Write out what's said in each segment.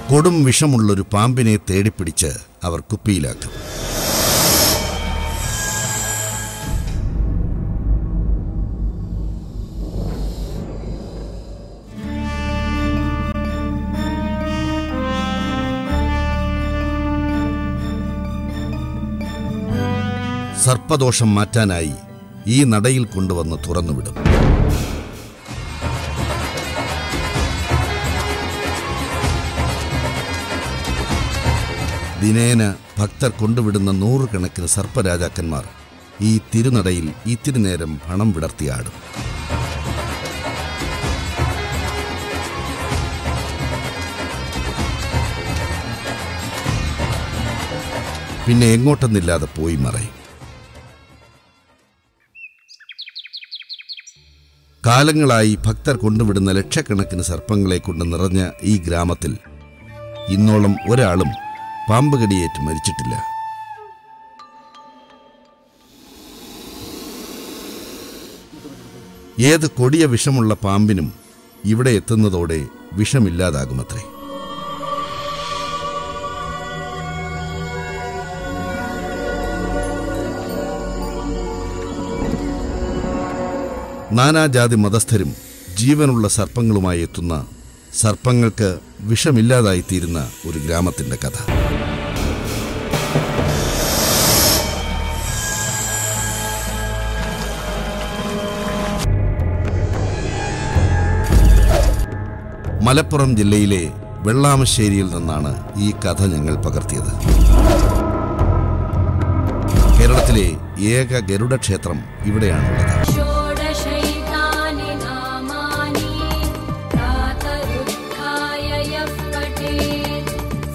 കൊടും വിഷമുള്ളൊരു പാമ്പിനെ തേടിപ്പിടിച്ച് അവർ കുപ്പിയിലാക്കും സർപ്പദോഷം മാറ്റാനായി ഈ നടയിൽ കൊണ്ടുവന്ന് തുറന്നുവിടും ദിനേന ഭക്തർ കൊണ്ടുവിടുന്ന നൂറുകണക്കിന് സർപ്പരാജാക്കന്മാർ ഈ തിരുനടയിൽ ഇത്തിരി നേരം പണം വിടർത്തിയാടും പിന്നെ എങ്ങോട്ടെന്നില്ലാതെ പോയി മറയും കാലങ്ങളായി ഭക്തർ കൊണ്ടുവിടുന്ന ലക്ഷക്കണക്കിന് സർപ്പങ്ങളെ കൊണ്ട് നിറഞ്ഞ ഈ ഗ്രാമത്തിൽ ഇന്നോളം ഒരാളും പാമ്പ് കടിയേറ്റ് മരിച്ചിട്ടില്ല ഏത് കൊടിയ വിഷമുള്ള പാമ്പിനും ഇവിടെ എത്തുന്നതോടെ വിഷമില്ലാതാകുമത്രേ നാനാജാതി മതസ്ഥരും ജീവനുള്ള സർപ്പങ്ങളുമായി എത്തുന്ന സർപ്പങ്ങൾക്ക് വിഷമില്ലാതായിത്തീരുന്ന ഒരു ഗ്രാമത്തിന്റെ കഥ മലപ്പുറം ജില്ലയിലെ വെള്ളാമശ്ശേരിയിൽ നിന്നാണ് ഈ കഥ ഞങ്ങൾ പകർത്തിയത് കേരളത്തിലെ ഏക ഗരുഡക്ഷേത്രം ഇവിടെയാണുള്ളത് षोडशैतानि नामानि प्रातरुत्थाय यः पठेत्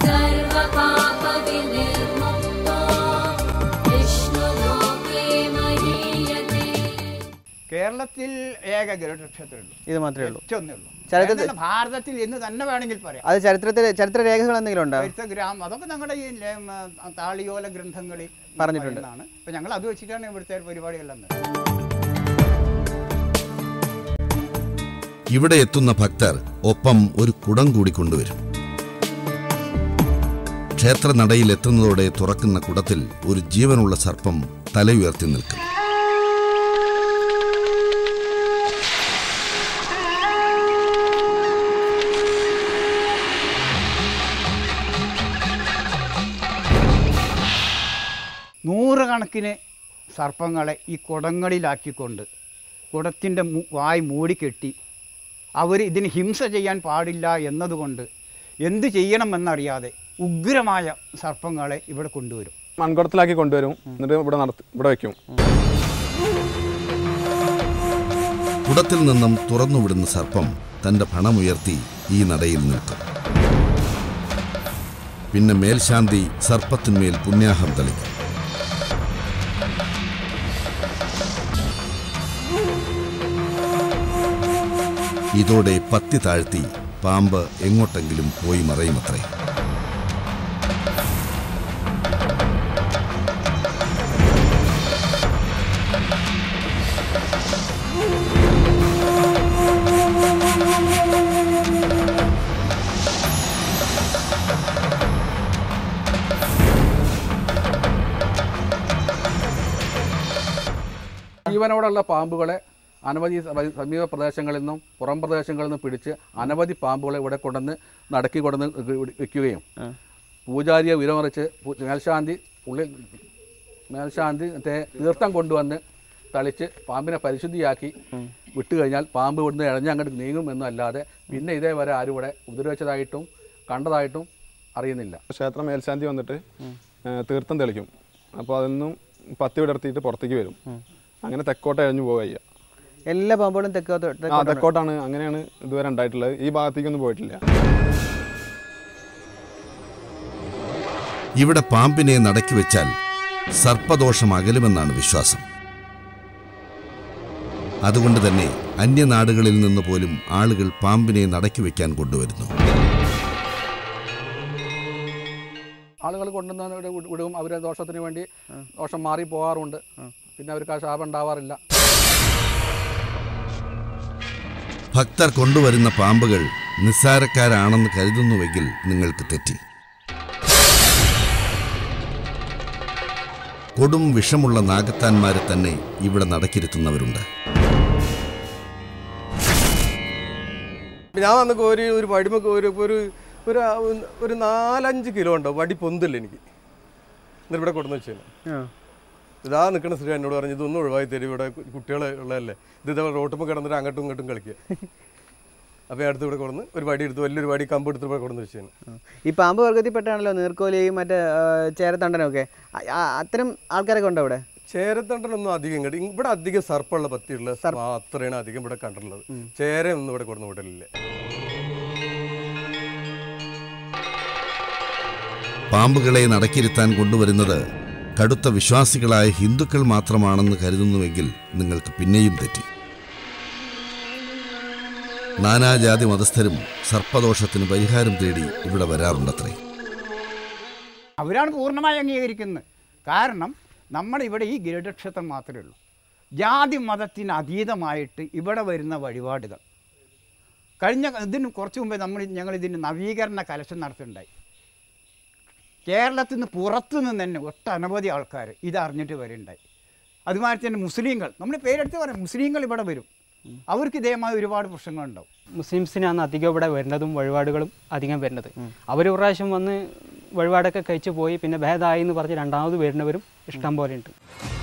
सर्वपापविनिर्मुक्तो विष्णुलोके महीयते കേരളത്തിൽ ഏക ഗരുഡക്ഷേത്രമുള്ളൂ ഇത് മാത്രമേ ഉള്ളൂ ഒറ്റൊന്നേ ഉള്ളൂ ചരിത്രത്തിൽ- എന്നാൽ ഭാരതത്തിൽ എന്ന് തന്നെ വേണമെങ്കിൽ പറയാം അത് ചരിത്രത്തിൽ ചരിത്ര രേഖകൾ എന്തെങ്കിലും ഉണ്ടോ ചരിത്ര ഗ്രാമം അതൊക്കെ ഞങ്ങളുടെ ഈ ലെ- മ, താളിയോല ഗ്രന്ഥങ്ങളിൽ പറഞ്ഞിട്ടുണ്ട്. പറയുന്നതാണ് അപ്പൊ ഞങ്ങൾ അത് വെച്ചിട്ടാണ് ഇവിടുത്തെ പരിപാടികളെല്ലാം ഇവിടെ എത്തുന്ന ഭക്തർ ഒപ്പം ഒരു കുടം കൂടി കൊണ്ടുവരും ക്ഷേത്രനടയിൽ എത്തുന്നതോടെ തുറക്കുന്ന കുടത്തിൽ ഒരു ജീവനുള്ള സർപ്പം തലയുയർത്തി നിൽക്കും നൂറുകണക്കിന് സർപ്പങ്ങളെ ഈ കുടങ്ങളിലാക്കിക്കൊണ്ട് കുടത്തിൻ്റെ വായ് മൂടിക്കെട്ടി അവർ ഇതിന് ഹിംസ ചെയ്യാൻ പാടില്ല എന്നതുകൊണ്ട് എന്ത് ചെയ്യണമെന്നറിയാതെ ഉഗ്രമായ സർപ്പങ്ങളെ ഇവിടെ കൊണ്ടുവരും മൺകുടത്തിലാക്കി കൊണ്ടുവരും എന്നിട്ട് ഇവിടെ നടത്തി ഇവിടെ വെക്കും കുടത്തിൽ നിന്നും തുറന്നുവിടുന്ന സർപ്പം തന്റെ ഭണമുയർത്തി ഈ നടയിൽ നിൽക്കും പിന്നെ മേൽശാന്തി സർപ്പത്തിന്മേൽ പുണ്യാഹം തളിക്കും ഇതോടെ പത്തി താഴ്ത്തി പാമ്പ് എങ്ങോട്ടെങ്കിലും പോയി മറയുമത്രേ ജീവനോടുള്ള പാമ്പുകളെ അനവധി സമ- സമീപ പ്രദേശങ്ങളിൽ നിന്നും പുറം പ്രദേശങ്ങളിൽ നിന്നും പിടിച്ച് അനവധി പാമ്പുകളെ ഇവിടെ കൊണ്ടുവന്ന് നടക്കി കൊണ്ടുവന്ന് ഇവിടെ വെക്കുകയും പൂജാരിയെ വിലമറിച്ച് പു- മേൽശാന്തി ഉള്ളിൽ മേൽശാന്തി മറ്റേ തീർത്ഥം കൊണ്ടുവന്ന് തളിച്ച് പാമ്പിനെ പരിശുദ്ധിയാക്കി വിട്ടു കഴിഞ്ഞാൽ പാമ്പ് ഇവിടുന്ന് ഇഴഞ്ഞങ്ങോട്ട് നീങ്ങും എന്നല്ലാതെ പിന്നെ ഇതേവരെ ആരും ഇവിടെ ഉപദ്രവിച്ചതായിട്ടും കണ്ടതായിട്ടും അറിയുന്നില്ല ക്ഷേത്ര മേൽശാന്തി വന്നിട്ട് ഏ, തീർത്ഥം തെളിക്കും അപ്പോൾ അതൊന്നും പത്തി വിടർത്തിയിട്ട് പുറത്തേക്ക് വരും അങ്ങനെ തെക്കോട്ട് എഴഞ്ഞു പോവുക ചെയ്യുക എല്ലാ പാമ്പുകളും തെക്കോട്ട് ആ തെക്കോട്ടാണ്. തെക്കോട്ടാണ് അങ്ങനെയാണ് ഇതുവരെ ഉണ്ടായിട്ടുള്ളത് ഈ ഭാഗത്തേക്കൊന്നും പോയിട്ടില്ല ഇവിടെ പാമ്പിനെ നടക്കി വെച്ചാൽ സർപ്പദോഷം അകലുമെന്നാണ് വിശ്വാസം അതുകൊണ്ട് തന്നെ അന്യനാടുകളിൽ നിന്ന് പോലും ആളുകൾ പാമ്പിനെ നടക്കി വെക്കാൻ കൊണ്ടുവരുന്നു ആളുകൾ കൊണ്ടുവന്ന് ഇവിടെ വിട് വിടും അവരെ ദോഷത്തിന് വേണ്ടി ദോഷം മാറി പോകാറുണ്ട് പിന്നെ അവർക്ക് ആ ശാപം ഉണ്ടാവാറില്ല ഭക്തർ കൊണ്ടുവരുന്ന പാമ്പുകൾ നിസ്സാരക്കാരാണെന്ന് കരുതുന്നുവെങ്കിൽ നിങ്ങൾക്ക് തെറ്റി കൊടും വിഷമുള്ള നാഗത്താന്മാരെ തന്നെ ഇവിടെ നടക്കിരുത്തുന്നവരുണ്ട് ഞാൻ വന്ന് കോരി ഒരു വടിമ കോരി ഒരു ഒരു ഒരു നാലഞ്ച് കിലോ ഉണ്ടോ വടി പൊന്തില്ല എനിക്ക് എന്നിട്ട് ഇവിടെ കൊടുന്ന് വെച്ചു ഇതാ നിൽക്കുന്ന സ്ത്രീ എന്നോട് പറഞ്ഞു ഇതൊന്നും ഒഴിവായി തരും ഇവിടെ കുട്ടികൾ ഉള്ളതല്ലേ ഇത് ഇതേ റോട്ടുമ്പോൾ കിടന്നിട്ട് അങ്ങോട്ടും ഇങ്ങോട്ടും കളിക്കുക അപ്പോൾ അടുത്ത് ഇവിടെ കൊടുന്ന് ഒരു വടി എടുത്ത് വലിയൊരു വടി കമ്പ് എടുത്ത് ഇവിടെ കൊടുന്ന് വെച്ചു ഈ പാമ്പ് വർഗത്തിൽപ്പെട്ടാണല്ലോ നീർക്കോലിയും മറ്റേ ആ, ചേരത്തണ്ടനൊക്കെ ആ, ആ, അത്തരം ആൾക്കാരൊക്കെ ഉണ്ടോ ഇവിടെ ചേരത്തണ്ടനൊന്നും അധികം ഇങ്ങോട്ട് ഇവിടെ അധികം സർപ്പുള്ള പത്തിയുള്ള മാത്രമാണ് അധികം ഇവിടെ കണ്ടിട്ടുള്ളത് ചേരയൊന്നും ഇവിടെ കൊടുന്ന് വിടലില്ല പാമ്പുകളെ നടക്കിരുത്താൻ കൊണ്ടുവരുന്നത് കടുത്ത വിശ്വാസികളായ ഹിന്ദുക്കൾ മാത്രമാണെന്ന് കരുതുന്നുവെങ്കിൽ നിങ്ങൾക്ക് പിന്നെയും തെറ്റി നാനാജാതി മതസ്ഥരും സർപ്പദോഷത്തിന് പരിഹാരം തേടി ഇവിടെ വരാറുണ്ടത്രേ അവരാണ് പൂർണ്ണമായി അംഗീകരിക്കുന്നത് കാരണം നമ്മളിവിടെ ഈ ഗരുഡക്ഷേത്രം മാത്രമേ ഉള്ളൂ ജാതി മതത്തിന് അതീതമായിട്ട് ഇവിടെ വരുന്ന വഴിപാടുകൾ കഴിഞ്ഞ ഇതിന് കുറച്ച് മുമ്പേ നമ്മൾ ഞങ്ങൾ ഇതിന് നവീകരണ കലശം നടത്തുന്നുണ്ടായി കേരളത്തിൽ നിന്ന് പുറത്തു നിന്ന് തന്നെ ഒട്ടനവധി ആൾക്കാർ ഇത് അറിഞ്ഞിട്ട് വരുന്നുണ്ടായി അതുമാതിരി തന്നെ മുസ്ലിങ്ങൾ നമ്മൾ പേരെടുത്ത് പറയാം മുസ്ലിങ്ങൾ ഇവിടെ വരും അവർക്ക് ഇതേമായ ഒരുപാട് പ്രശ്നങ്ങളുണ്ടാവും മുസ്ലിംസിനാണ് അധികം ഇവിടെ വരുന്നതും വഴിപാടുകളും അധികം വരുന്നത് അവർ ഒരു പ്രാവശ്യം വന്ന് വഴിപാടൊക്കെ കഴിച്ചു പോയി പിന്നെ ഭേദമായി എന്ന് പറഞ്ഞ് രണ്ടാമത് വരുന്നവരും ഇഷ്ടം പോലെ ഉണ്ട്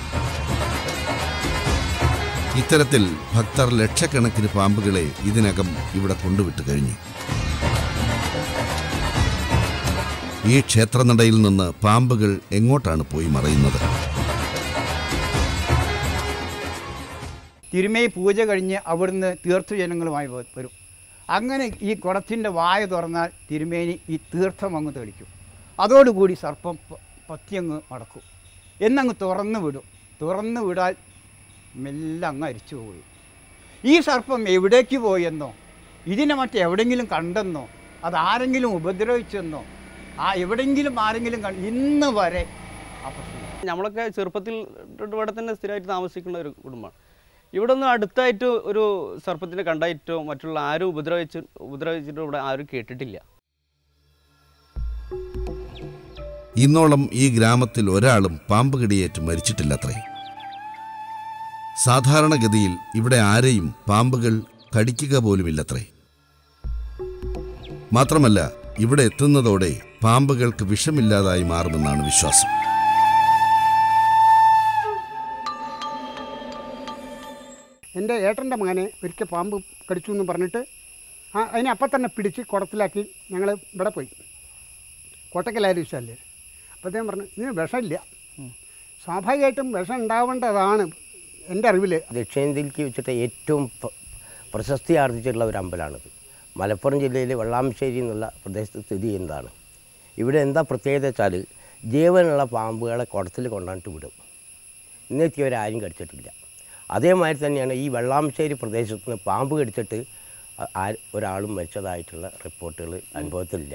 ഇത്തരത്തിൽ ഭക്തർ ലക്ഷക്കണക്കിന് പാമ്പുകളെ ഇതിനകം ഇവിടെ കൊണ്ടുവിട്ട് കഴിഞ്ഞു ഈ ക്ഷേത്രനടയിൽ നിന്ന് പാമ്പുകൾ എങ്ങോട്ടാണ് പോയി മറയുന്നത് തിരുമൈ പൂജ കഴിഞ്ഞ് അവിടുന്ന് തീർത്ഥജനങ്ങളുമായി വ- വരും അങ്ങനെ ഈ കുടത്തിൻ്റെ വായ തുറന്നാൽ തിരുമേനി ഈ തീർത്ഥം അങ്ങ് തെളിക്കും അതോടുകൂടി സർപ്പം പ- പത്തിയങ്ങ് മടക്കും എന്നങ്ങ് തുറന്നു വിടും തുറന്നു വിടാൽ മെല്ലെ അങ്ങ് അരിച്ചു പോയി ഈ സർപ്പം എവിടേക്ക് പോയെന്നോ ഇതിനെ മറ്റെവിടെങ്കിലും കണ്ടെന്നോ അതാരെങ്കിലും ഉപദ്രവിച്ചെന്നോ ആ എവിടെയെങ്കിലും ആരെങ്കിലും കണ്ട് ഇന്ന് വരെ ആ പ്രശ്നം നമ്മളൊക്കെ ചെറുപ്പത്തിൽ ഇവിടെ തന്നെ സ്ഥിരമായിട്ട് താമസിക്കുന്ന ഒരു കുടുംബമാണ് ഇവിടെ ഒന്നും അടുത്തായിട്ട് ഒരു സർപ്പത്തിനെ കണ്ടായിട്ടോ മറ്റുള്ള ആരും ഉപദ്രവിച്ച് ഉപദ്രവിച്ചിട്ടോ ഇവിടെ ആരും കേട്ടിട്ടില്ല ഇന്നോളം ഈ ഗ്രാമത്തിൽ ഒരാളും പാമ്പ് കടിയേറ്റ് മരിച്ചിട്ടില്ലത്രേ സാധാരണഗതിയിൽ ഇവിടെ ആരെയും പാമ്പുകൾ കടിക്കുക പോലുമില്ലത്രേ മാത്രമല്ല ഇവിടെ എത്തുന്നതോടെ പാമ്പുകൾക്ക് വിഷമില്ലാതായി മാറുമെന്നാണ് വിശ്വാസം എൻ്റെ ഏട്ടൻ്റെ മകനെ ഒരിക്കൽ പാമ്പ് കടിച്ചു എന്ന് പറഞ്ഞിട്ട് ആ അതിനെ അപ്പം തന്നെ പിടിച്ച് കുടത്തിലാക്കി ഞങ്ങൾ ഇവിടെ പോയി കോട്ടക്കലായാലും വിഷമല്ലേ അപ്പോൾ അദ്ദേഹം പറഞ്ഞു ഇതിന് വിഷമില്ല സ്വാഭാവികമായിട്ടും വിഷം ഉണ്ടാവേണ്ടതാണ് എൻ്റെ അറിവിൽ ദക്ഷിണേന്ത്യയിലേക്ക് വെച്ചിട്ട് ഏറ്റവും പ- പ്രശസ്തി ആർജിച്ചിട്ടുള്ള ഒരു അമ്പലമാണിത് മലപ്പുറം ജില്ലയിലെ വെള്ളാമശ്ശേരി എന്നുള്ള പ്രദേശത്ത് സ്ഥിതി ചെയ്യുന്നതാണ് ഇവിടെ എന്താ പ്രത്യേകത വെച്ചാൽ ജീവനുള്ള പാമ്പുകളെ കുടത്തിൽ കൊണ്ടുവന്നിട്ട് വിടും ഇന്നെത്തിയവരാരും കടിച്ചിട്ടില്ല അതേമാതിരി തന്നെയാണ് ഈ വെള്ളാമശ്ശേരി പ്രദേശത്ത് നിന്ന് പാമ്പ് കടിച്ചിട്ട് ആ- ആ- ഒരാളും മരിച്ചതായിട്ടുള്ള റിപ്പോർട്ടുകൾ അനുഭവത്തിലില്ല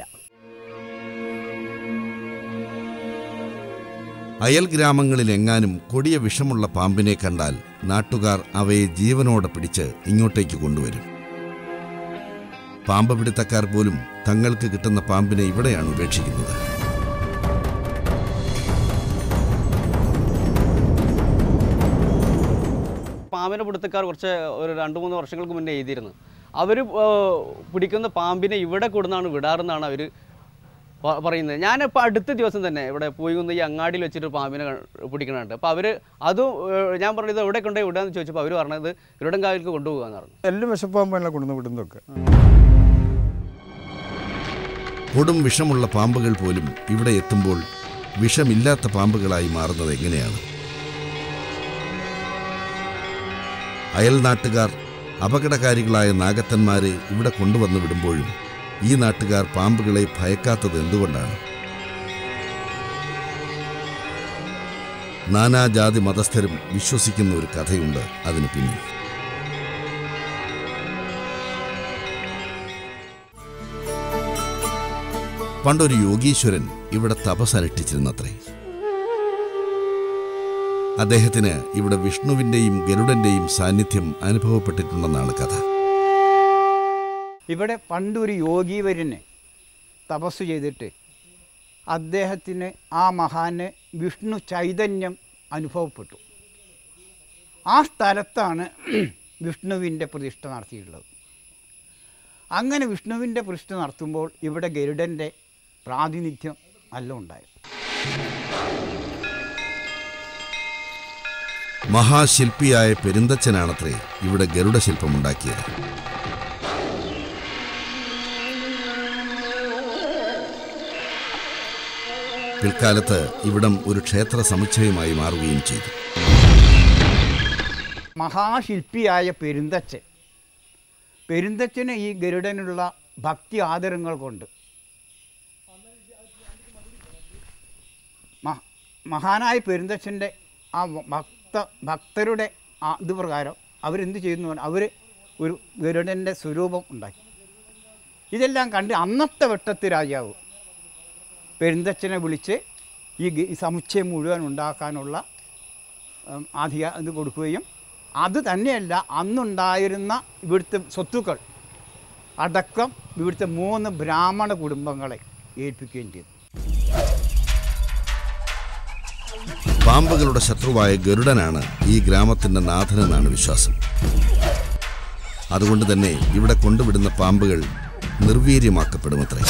അയൽ ഗ്രാമങ്ങളിലെങ്ങാനും കൊടിയ വിഷമുള്ള പാമ്പിനെ കണ്ടാൽ നാട്ടുകാർ അവയെ ജീവനോടെ പിടിച്ച് ഇങ്ങോട്ടേക്ക് കൊണ്ടുവരും പാമ്പ് പിടുത്തക്കാർ പോലും തങ്ങൾക്ക് കിട്ടുന്ന പാമ്പിനെ ഇവിടെയാണ് ഉപേക്ഷിക്കുന്നത് പാമ്പിനെ പിടുത്തക്കാർ കുറച്ച് ഒരു രണ്ട് മൂന്ന് വർഷങ്ങൾക്ക് മുന്നേ എഴുതിയിരുന്നു അവർ പിടിക്കുന്ന പാമ്പിനെ ഇവിടെ കൊടുന്നാണ് വിടാറെന്നാണ് അവർ പറയുന്നത് ഞാനിപ്പോൾ അടുത്ത ദിവസം തന്നെ ഇവിടെ പോയിന്ന് ഈ അങ്ങാടിയിൽ വെച്ചിട്ട് പാമ്പിനെ ക- പിടിക്കണുണ്ട് അപ്പോൾ അവർ അതും ഏഹ്, ഞാൻ പറഞ്ഞത് എവിടെ കൊണ്ടുപോയി വിടാന്ന് ചോദിച്ചപ്പോൾ അവർ പറഞ്ഞത് ഇവിടംകാവിലേക്ക് കൊണ്ടുപോകാന്ന് പറഞ്ഞു എല്ലാം വിഷപ്പാമ്പല്ല കൊണ്ടുവന്ന് വിടുന്നതൊക്കെ കൊടും വിഷമുള്ള പാമ്പുകൾ പോലും ഇവിടെ എത്തുമ്പോൾ വിഷമില്ലാത്ത പാമ്പുകളായി മാറുന്നത് എങ്ങനെയാണ് അയൽ നാട്ടുകാർ അപകടകാരികളായ നാഗത്തന്മാരെ ഇവിടെ കൊണ്ടുവന്നു വിടുമ്പോഴും ഈ നാട്ടുകാർ പാമ്പുകളെ ഭയക്കാത്തത് എന്തുകൊണ്ടാണ് നാനാജാതി മതസ്ഥരും വിശ്വസിക്കുന്ന ഒരു കഥയുണ്ട് അതിന് പിന്നിൽ പണ്ടൊരു യോഗീശ്വരൻ ഇവിടെ തപസ്സനുഷ്ഠിച്ചിരുന്നത്രേ അദ്ദേഹത്തിന് ഇവിടെ വിഷ്ണുവിൻ്റെയും ഗരുഡന്റെയും സാന്നിധ്യം അനുഭവപ്പെട്ടിട്ടുണ്ടെന്നാണ് കഥ ഇവിടെ പണ്ടൊരു യോഗീവര്യന് തപസ് ചെയ്തിട്ട് അദ്ദേഹത്തിന് ആ മഹാന് വിഷ്ണു ചൈതന്യം അനുഭവപ്പെട്ടു ആ സ്ഥലത്താണ് വിഷ്ണുവിൻ്റെ പ്രതിഷ്ഠ നടത്തിയിട്ടുള്ളത് അങ്ങനെ വിഷ്ണുവിൻ്റെ പ്രതിഷ്ഠ നടത്തുമ്പോൾ ഇവിടെ ഗരുഡൻ്റെ പ്രാതിനിധ്യം നല്ല ഉണ്ടായി മഹാശില്പിയായ പെരുന്തച്ഛനാണത്രേ ഇവിടെ ഗരുഡ ശില്പമുണ്ടാക്കിയത് പിൽക്കാലത്ത് ഇവിടം ഒരു ക്ഷേത്ര സമുച്ചയമായി മാറുകയും ചെയ്തു മഹാശില്പിയായ പെരുന്തച്ഛൻ പെരുന്തച്ഛന് ഈ ഗരുഡനുള്ള ഭക്തി ആദരങ്ങൾ കൊണ്ട് മഹ- മഹാനായ പെരുന്തച്ഛൻ്റെ ആ വ- ഭക്ത ഭക്തരുടെ ആ ഇത് പ്രകാരം അവരെന്ത് ചെയ്യുന്നു അവർ ഒരു ഗരുഡൻ്റെ സ്വരൂപം ഉണ്ടാക്കി ഇതെല്ലാം കണ്ട് അന്നത്തെ വെട്ടത്ത് രാജാവ് പെരുന്തച്ഛനെ വിളിച്ച് ഈ ഗ- ഈ സമുച്ചയം മുഴുവൻ ഉണ്ടാക്കാനുള്ള ഉം, അധിക ഇത് കൊടുക്കുകയും അത് തന്നെയല്ല അന്നുണ്ടായിരുന്ന ഇവിടുത്തെ സ്വത്തുക്കൾ അടക്കം ഇവിടുത്തെ മൂന്ന് ബ്രാഹ്മണ കുടുംബങ്ങളെ ഏൽപ്പിക്കുകയും ചെയ്തു പാമ്പുകളുടെ ശത്രുവായ ഗരുഡനാണ് ഈ ഗ്രാമത്തിന്റെ നാഥനെന്നാണ് വിശ്വാസം അതുകൊണ്ട് തന്നെ ഇവിടെ കൊണ്ടുവിടുന്ന പാമ്പുകൾ നിർവീര്യമാക്കപ്പെടുമത്രേ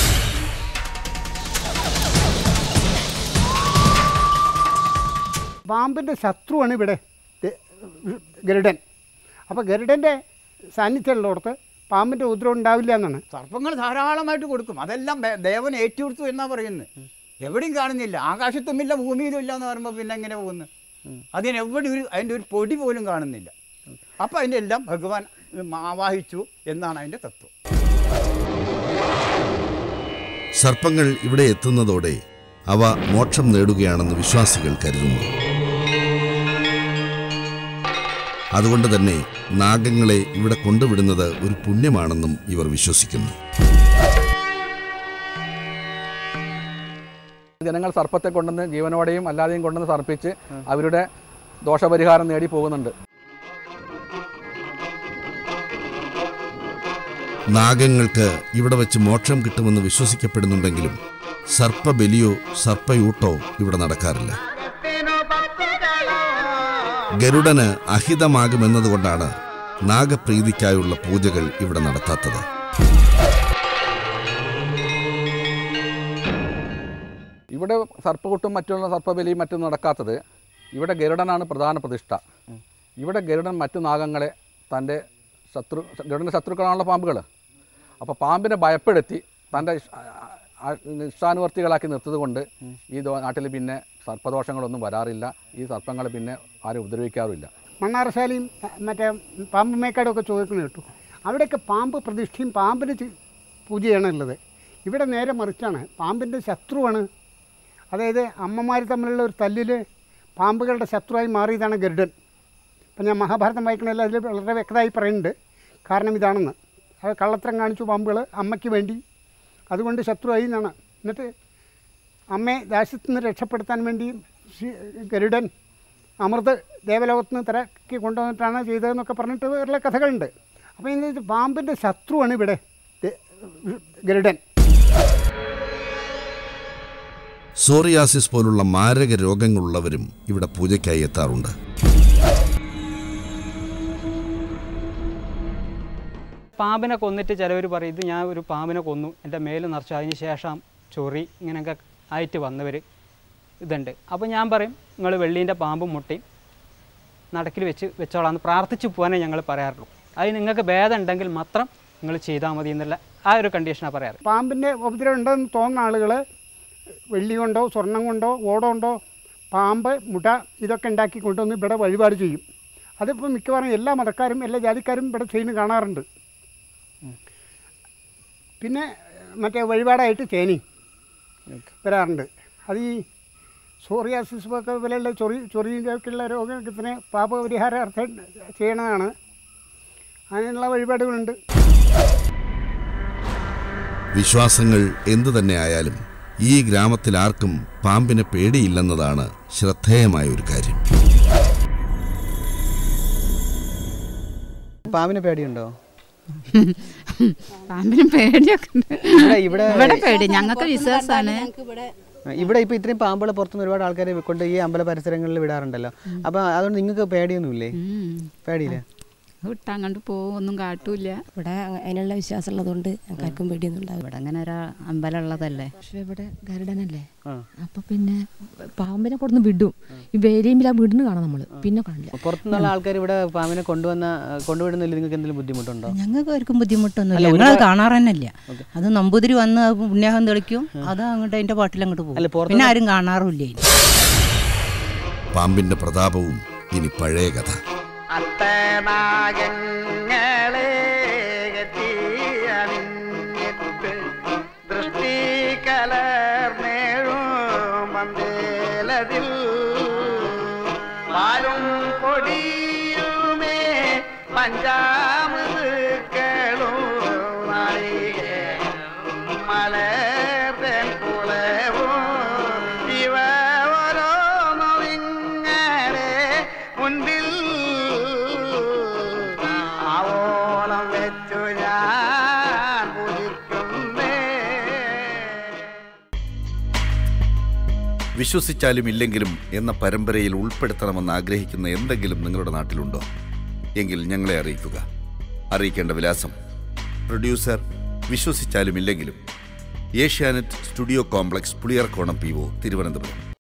പാമ്പിൻ്റെ ശത്രുവാണ് ഇവിടെ ദേ- ഗരുഡൻ അപ്പോൾ ഗരുഡൻ്റെ സാന്നിധ്യമുള്ളിടത്ത് പാമ്പിൻ്റെ ഉപദ്രവം ഉണ്ടാവില്ല എന്നാണ് സർപ്പങ്ങൾ ധാരാളമായിട്ട് കൊടുക്കും അതെല്ലാം ദേ- ദേവൻ ഏറ്റുകൊടുത്തു എന്നാ പറയുന്നത് എവിടെയും കാണുന്നില്ല ആകാശത്തുമില്ല ഭൂമിയിലും ഇല്ല എന്ന് പറയുമ്പോൾ പിന്നെ എങ്ങനെ പോകുന്നു അതിനെവിടെ ഒരു അതിൻ്റെ ഒരു പൊടി പോലും കാണുന്നില്ല അപ്പം അതിൻ്റെ എല്ലാം ഭഗവാൻ ഉം, ആവാഹിച്ചു എന്നാണ് അതിൻ്റെ തത്വം സർപ്പങ്ങൾ ഇവിടെ എത്തുന്നതോടെ അവ മോക്ഷം നേടുകയാണെന്ന് വിശ്വാസികൾ കരുതുന്നു അതുകൊണ്ട് തന്നെ നാഗങ്ങളെ ഇവിടെ കൊണ്ടുവിടുന്നത് ഒരു പുണ്യമാണെന്നും ഇവർ വിശ്വസിക്കുന്നു ജനങ്ങൾ സർപ്പത്തെ കൊണ്ടുവന്ന് ജീവനോടെയും അല്ലാതെയും കൊണ്ടുവന്ന് സർപ്പിച്ച് അവരുടെ ദോഷപരിഹാരം നേടി പോകുന്നുണ്ട് നാഗങ്ങൾക്ക് ഇവിടെ വെച്ച് മോക്ഷം കിട്ടുമെന്ന് വിശ്വസിക്കപ്പെടുന്നുണ്ടെങ്കിലും സർപ്പബലിയോ സർപ്പയൂട്ടോ ഇവിടെ നടക്കാറില്ല ഗരുഡന് അഹിതമാകുമെന്നതുകൊണ്ടാണ് നാഗപ്രീതിക്കായുള്ള പൂജകൾ ഇവിടെ നടത്താത്തത് ഇവിടെ സർപ്പകുട്ടും മറ്റുള്ള സർപ്പബലിയും മറ്റും നടക്കാത്തത് ഇവിടെ ഗരുഡനാണ് പ്രധാന പ്രതിഷ്ഠ ഇവിടെ ഗരുഡൻ മറ്റു നാഗങ്ങളെ തൻ്റെ ശത്രു ഗരുഡൻ്റെ ശത്രുക്കളാണല്ലോ പാമ്പുകൾ അപ്പോൾ പാമ്പിനെ ഭയപ്പെടുത്തി തൻ്റെ ഇഷ്- ആ- ആ- ഇഷ്ടാനുവർത്തികളാക്കി നിർത്തത് കൊണ്ട് ഈ ദോ- നാട്ടിൽ പിന്നെ സർപ്പദോഷങ്ങളൊന്നും വരാറില്ല ഈ സർപ്പങ്ങളെ പിന്നെ ആരും ഉപദ്രവിക്കാറുമില്ല മണ്ണാറശാലയും അഹ്, മറ്റേ പാമ്പ് മേക്കാടും ഒക്കെ ചോദിക്കുന്നത് കേട്ടു അവിടെയൊക്കെ പാമ്പ് പ്രതിഷ്ഠയും പാമ്പിന് ചി- പൂജയാണ് ഉള്ളത് ഇവിടെ നേരെ മറിച്ചാണ് പാമ്പിൻ്റെ ശത്രുവാണ് അതായത് അമ്മമാർ തമ്മിലുള്ള ഒരു തല്ലിൽ പാമ്പുകളുടെ ശത്രുവായി മാറിയതാണ് ഗരുഡൻ അപ്പം ഞാൻ മഹാഭാരതം വായിക്കണതിൽ അതിൽ വളരെ വ്യക്തമായി പറയുന്നുണ്ട് കാരണം ഇതാണെന്ന് അത് കള്ളത്തരം കാണിച്ചു പാമ്പുകൾ അമ്മയ്ക്ക് വേണ്ടി അതുകൊണ്ട് ശത്രുവായി എന്നാണ് എന്നിട്ട് അമ്മയെ ദാസ്യത്തിൽ നിന്ന് രക്ഷപ്പെടുത്താൻ വേണ്ടി ശ്രീ- ഗരുഡൻ അമൃത് ദേവലോകത്ത് നിന്ന് തിരക്കി കൊണ്ടുവന്നിട്ടാണ് ചെയ്തതെന്നൊക്കെ പറഞ്ഞിട്ട് ഉള്ള കഥകളുണ്ട് അപ്പോൾ ഇത് പാമ്പിൻ്റെ ശത്രുവാണ് ഇവിടെ ദേ- ഗരുഡൻ സോറിയാസിസ് പോലുള്ള മാരക രോഗങ്ങളുള്ളവരും ഇവിടെ പൂജയ്ക്കായി എത്താറുണ്ട് പാമ്പിനെ കൊന്നിട്ട് ചിലവർ പറയും ഇത് ഞാൻ ഒരു പാമ്പിനെ കൊന്നു എൻ്റെ മേല് നിറച്ചു അതിന് ശേഷം ചൊറി ഇങ്ങനെയൊക്കെ ആയിട്ട് വന്നവർ ഇതുണ്ട് അപ്പോൾ ഞാൻ പറയും നിങ്ങൾ വെള്ളീൻ്റെ പാമ്പും മുട്ടയും നടക്കിൽ വെച്ച് വെച്ചോളാം പ്രാർത്ഥിച്ച് പോകാനേ ഞങ്ങൾ പറയാറുള്ളൂ അത് നിങ്ങൾക്ക് ഭേദം ഉണ്ടെങ്കിൽ മാത്രം നിങ്ങൾ ചെയ്താൽ മതി എന്നുള്ള ആ ഒരു കണ്ടീഷനാണ് പറയാറ് പാമ്പിൻ്റെ ഉപദ്രവം ഉണ്ടെന്ന് തോന്നുന്ന ആളുകൾ വെള്ളി കൊണ്ടോ സ്വർണം കൊണ്ടോ ഓടോ കൊണ്ടോ പാമ്പ് മുട്ട ഇതൊക്കെ ഉണ്ടാക്കി കൊണ്ടുവന്ന് ഇവിടെ വഴിപാട് ചെയ്യും അതിപ്പോൾ മിക്കവാറും എല്ലാ മതക്കാരും എല്ലാ ജാതിക്കാരും ഇവിടെ ചെയ്യുന്ന കാണാറുണ്ട് പിന്നെ മറ്റേ വഴിപാടായിട്ട് തേനി വരാറുണ്ട് അത് ഈ സോറിയാസിസ് ഒക്കെ പോലെയുള്ള ചൊറി ചൊറിയൊക്കെയുള്ള രോഗത്തിന് പാപപരിഹാര അർത്ഥം ചെയ്യണതാണ് അതിനുള്ള വഴിപാടുകളുണ്ട് വിശ്വാസങ്ങൾ എന്തു തന്നെ ആയാലും ഈ ഗ്രാമത്തിൽ ആർക്കും പാമ്പിനെ പേടിയില്ലെന്നതാണ് ശ്രദ്ധേയമായ ഒരു കാര്യം പാമ്പിന് പേടിയുണ്ടോ പാമ്പിനും പേടിയൊക്കെ ഉണ്ട് ഇവിടെ ഇവിടെ ഇവിടെ പേടി ഞങ്ങൾക്ക് വിശ്വാസമാണ് ഇവിടെ ഇപ്പൊ ഇത്രയും പാമ്പുകൾ പുറത്തുനിന്ന് ഒരുപാട് ആൾക്കാരെ കൊണ്ട് ഈ അമ്പല പരിസരങ്ങളിൽ വിടാറുണ്ടല്ലോ അപ്പൊ അതുകൊണ്ട് നിങ്ങൾക്ക് പേടിയൊന്നുമില്ലേ പേടിയില്ല വിട്ടാൻ കണ്ട് പോവും ഒന്നും കാട്ടൂല ഇവിടെ അതിനുള്ള വിശ്വാസം ഉള്ളതുകൊണ്ട് ഞങ്ങൾക്കും പേടിയൊന്നും ഉണ്ടാവും ഇവിടെ അങ്ങനെ ഒരു അമ്പലം ഉള്ളതല്ലേ പക്ഷെ ഇവിടെ ഗരുഡനല്ലേ ആ. അപ്പൊ പിന്നെ പാമ്പിനെ കൊടുന്ന് വിടും ഈ വേലിയുമ്പിൽ ആ വിടുന്നു കാണാം നമ്മള് പിന്നെ കാണില്ല പുറത്തുനിന്നുള്ള ആൾക്കാർ ഇവിടെ പാമ്പിനെ കൊണ്ടുവന്ന കൊണ്ടുവിടുന്നതിൽ നിങ്ങൾക്ക് എന്തെങ്കിലും ബുദ്ധിമുട്ടുണ്ടോ ഞങ്ങൾക്ക് ആർക്കും ബുദ്ധിമുട്ടൊന്നുമില്ല അല്ല, ഞങ്ങൾ ഒരുപാട്- കാണാറ് തന്നെയില്ല അത് നമ്പൂതിരി വന്ന് പുണ്യാഹം തെളിക്കും അത് അങ്ങോട്ട് അതിന്റെ പാട്ടിൽ അങ്ങോട്ട് അല്ല, പോകും പുറത്ത് പിന്നെ ആരും കാണാറുമില്ല ഇനി. പാമ്പിന്റെ പ്രതാപവും ഇനി പഴയ കഥ അത്തനാഗങ്ങളെ കെട്ടിയണിഞ്ഞിട്ട് ദൃഷ്ടി കലർന്നേഴും മന്ദേലതിൽ പാലും പൊടിയുമേ പഞ്ചാമൃതുക്കളും നാളികേരം മലർത്തൻ കുളവും ഇവ ഓരോന്നിങ്ങനെ മുൻപിൽ ആവോളം വെച്ചു ഞാൻ പൂജിക്കുന്നേ വിശ്വസിച്ചാലും ഇല്ലെങ്കിലും എന്ന പരമ്പരയിൽ ഉൾപ്പെടുത്തണമെന്ന് ആഗ്രഹിക്കുന്ന എന്തെങ്കിലും നിങ്ങളുടെ നാട്ടിലുണ്ടോ എങ്കിൽ ഞങ്ങളെ അറിയിക്കുക അറിയിക്കേണ്ട വിലാസം പ്രൊഡ്യൂസർ വിശ്വസിച്ചാലും ഇല്ലെങ്കിലും Asianet studio complex Puliyarakonam P O Thiruvananthapuram